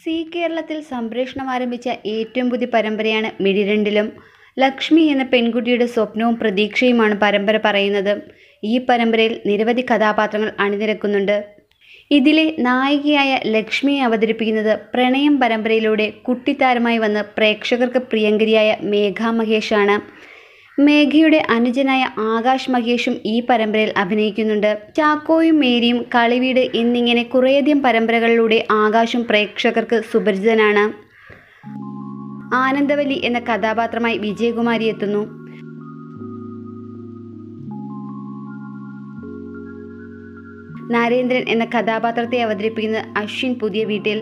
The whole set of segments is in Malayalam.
സി കേരളത്തിൽ സംപ്രേഷണം ആരംഭിച്ച ഏറ്റവും പുതിയ പരമ്പരയാണ് മിഴിരണ്ടിലും ലക്ഷ്മി എന്ന പെൺകുട്ടിയുടെ സ്വപ്നവും പ്രതീക്ഷയുമാണ് പരമ്പര പറയുന്നത് ഈ പരമ്പരയിൽ നിരവധി കഥാപാത്രങ്ങൾ അണിനിരക്കുന്നുണ്ട് ഇതിലെ നായികയായ ലക്ഷ്മിയെ അവതരിപ്പിക്കുന്നത് പ്രണയം പരമ്പരയിലൂടെ കുട്ടിത്താരമായി വന്ന് പ്രേക്ഷകർക്ക് പ്രിയങ്കരിയായ മേഘ മഹേഷാണ് മേഘയുടെ അനുജനായ ആകാശ് മഹേഷും ഈ പരമ്പരയിൽ അഭിനയിക്കുന്നുണ്ട് ചാക്കോയും മേരിയും കളിവീട് എന്നിങ്ങനെ കുറേയധികം പരമ്പരകളിലൂടെ ആകാശും പ്രേക്ഷകർക്ക് സുപരിചിതനാണ് ആനന്ദവല്ലി എന്ന കഥാപാത്രമായി വിജയകുമാരി എത്തുന്നു നരേന്ദ്രൻ എന്ന കഥാപാത്രത്തെ അവതരിപ്പിക്കുന്നത് അശ്വിൻ പുതിയ വീട്ടിൽ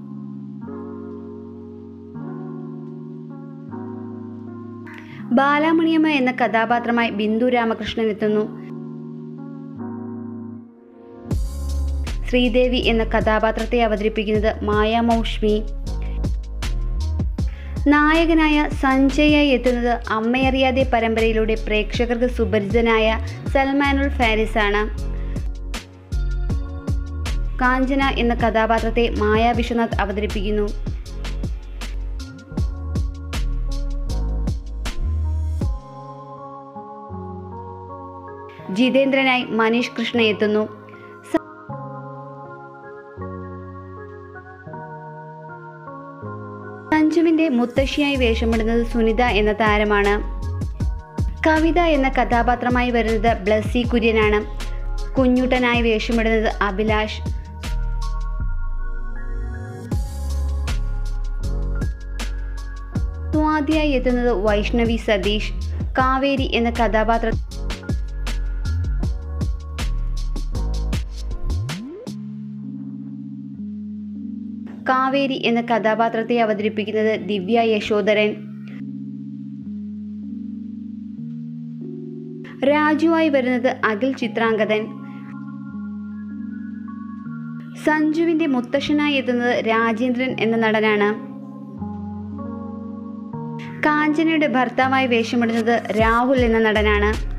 ബാലാമണിയമ്മ എന്ന കഥാപാത്രമായി ബിന്ദു രാമകൃഷ്ണൻ എത്തുന്നു ശ്രീദേവി എന്ന കഥാപാത്രത്തെ അവതരിപ്പിക്കുന്നത് മായാമൗഷ്മി നായകനായ സഞ്ജയായി എത്തുന്നത് അമ്മയറിയാതെ പരമ്പരയിലൂടെ പ്രേക്ഷകർക്ക് സുപരിചിതനായ സൽമാനുൽ ഫാരിസ് ആണ് കാഞ്ചന എന്ന കഥാപാത്രത്തെ മായാ വിശ്വനാഥ് അവതരിപ്പിക്കുന്നു ജിതേന്ദ്രനായി മനീഷ് കൃഷ്ണ എത്തുന്നു സഞ്ജുവിന്റെ മുത്തശ്ശിയായി വേഷമിടുന്നത് സുനിത എന്ന താരമാണ് കവിത എന്ന കഥാപാത്രമായി വരുന്നത് ബ്ലസ്സി കുര്യനാണ് കുഞ്ഞുട്ടനായി വേഷമിടുന്നത് അഭിലാഷ് സ്വാതിയായി എത്തുന്നത് വൈഷ്ണവി സതീഷ് കാവേരി എന്ന കഥാപാത്ര കാവേരി എന്ന കഥാപാത്രത്തെ അവതരിപ്പിക്കുന്നത് ദിവ്യ യശോധരൻ രാജുവായി വരുന്നത് അഖിൽ ചിത്രാംഗതൻ സഞ്ജുവിന്റെ മുത്തശ്ശനായി എത്തുന്നത് രാജേന്ദ്രൻ എന്ന നടനാണ് കാഞ്ചനയുടെ ഭർത്താവായി വേഷമിടുന്നത് രാഹുൽ എന്ന നടനാണ്